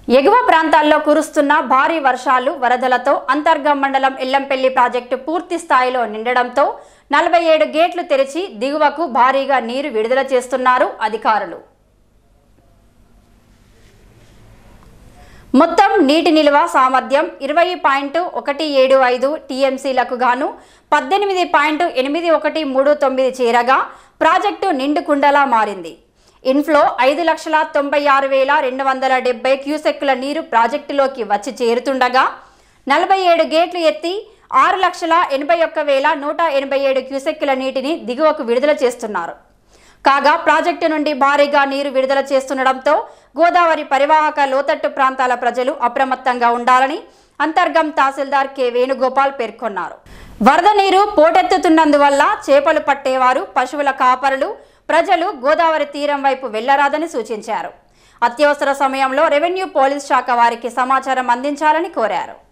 ఎగువ ప్రాంతాల్లో కురుస్తున్న భారీ వర్షాలు వరదలతో అంతర్గం మండలం ఎల్లంపల్లి ప్రాజెక్టు పూర్తి స్థాయిలో నిండడంతో నలభై ఏడు గేట్లు తెరిచి దిగువకు భారీగా నీరు విడుదల చేస్తున్నారు అధికారులు మొత్తం నీటి నిల్వ సామర్థ్యం ఇరవై పాయింట్ ఒకటి ఏడు ఐదు టీఎంసీలకు గాను పద్దెనిమిది పాయింట్ ఎనిమిది ఒకటి మూడు తొమ్మిది చేరగా ప్రాజెక్టు నిండు కుండలా మారింది ఇన్ఫ్లో ఐదు లక్షల తొంభై ఆరు వేల రెండు వందల డెబ్బై క్యూసెక్కుల నీరు ప్రాజెక్టులోకి వచ్చి చేరుతుండగా నలభై ఏడు గేట్లు ఎత్తి ఆరు లక్షల ఎనభై ఒక్క వేల నూట ఎనభై ఏడు క్యూసెక్కుల నీటిని దిగువకు విడుదల చేస్తున్నారు కాగా ప్రాజెక్టు నుండి భారీగా నీరు విడుదల చేస్తుండటంతో గోదావరి పరివాహక లోతట్టు ప్రాంతాల ప్రజలు అప్రమత్తంగా ఉండాలని అంతర్గం తహసీల్దార్ కె వేణుగోపాల్ పేర్కొన్నారు వరద నీరు పోటెత్తుతున్నందువల్ల చేపలు పట్టేవారు పశువుల కాపరులు ప్రజలు గోదావరి తీరం వైపు వెళ్లరాదని సూచించారు అత్యవసర సమయంలో రెవెన్యూ పోలీస్ శాఖ వారికి సమాచారం అందించాలని కోరారు